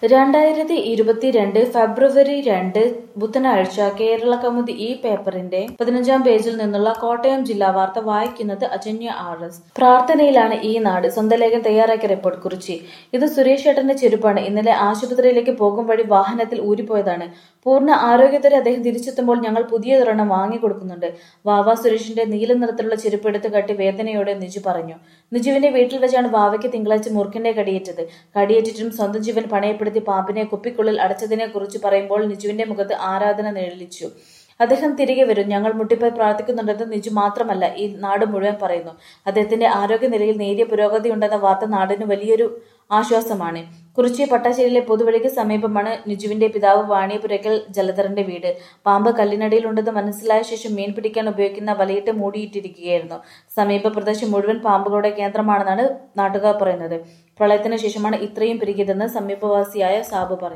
രണ്ടായിരത്തി ഇരുപത്തിരണ്ട് ഫെബ്രുവരി രണ്ട് ബുധനാഴ്ച കേരള കൗമുദി ഈ പേപ്പറിന്റെ പതിനഞ്ചാം പേജിൽ നിന്നുള്ള കോട്ടയം ജില്ലാ വാർത്ത വായിക്കുന്നത് അജന്യ ആർ എസ് പ്രാർത്ഥനയിലാണ് ഈ നാട് സ്വന്തം ലേഖൻ തയ്യാറാക്കിയ റിപ്പോർട്ട് കുറിച്ചി ഇത് സുരേഷ് ഏട്ടന്റെ ചെരുപ്പാണ് ഇന്നലെ ആശുപത്രിയിലേക്ക് പോകും വഴി വാഹനത്തിൽ ഊരിപ്പോയതാണ് പൂർണ്ണ ആരോഗ്യത്തോടെ അദ്ദേഹം തിരിച്ചെത്തുമ്പോൾ ഞങ്ങൾ പുതിയതൊരെണ്ണം വാങ്ങിക്കൊടുക്കുന്നുണ്ട് വാവ സുരേഷിന്റെ നീല നിറത്തിലുള്ള ചെരുപ്പ് എടുത്ത് കട്ടി വേദനയോടെ നിജു പറഞ്ഞു നിജുവിന്റെ വീട്ടിൽ വെച്ചാണ് വാവയ്ക്ക് തിങ്കളാഴ്ച മുറുക്കിന്റെ കടിയേറ്റത് കടിയേറ്റിട്ടും സ്വന്തം ജീവൻ പണയപ്പെടുത്തി പാമ്പിനെ കുപ്പിക്കുള്ളിൽ അടച്ചതിനെ കുറിച്ച് പറയുമ്പോൾ നിജുവിന്റെ മുഖത്ത് ആരാധന നിഴലിച്ചു അദ്ദേഹം തിരികെ വരും ഞങ്ങൾ മുട്ടിപ്പോയി പ്രാർത്ഥിക്കുന്നുണ്ടെന്ന് നിജു മാത്രമല്ല ഈ നാട് മുഴുവൻ പറയുന്നു അദ്ദേഹത്തിന്റെ ആരോഗ്യനിലയിൽ നേരിയ പുരോഗതി ഉണ്ടെന്ന വാർത്ത നാടിന് വലിയൊരു ആശ്വാസമാണ് കുറിച്ചി പട്ടാശ്ശേരിയിലെ പൊതുവഴിക്ക് സമീപമാണ് നിജുവിന്റെ പിതാവ് വാണിയപുരയ്ക്കൽ ജലധരന്റെ വീട് പാമ്പ് കല്ലിനടിയിലുണ്ടെന്ന് മനസ്സിലായ ശേഷം മീൻ പിടിക്കാൻ ഉപയോഗിക്കുന്ന വലയിട്ട് മൂടിയിട്ടിരിക്കുകയായിരുന്നു സമീപ പ്രദേശം മുഴുവൻ പാമ്പുകളുടെ കേന്ദ്രമാണെന്നാണ് നാട്ടുകാർ പറയുന്നത് പ്രളയത്തിന് ശേഷമാണ് ഇത്രയും പെരുകിയതെന്ന് സമീപവാസിയായ സാബു പറഞ്ഞു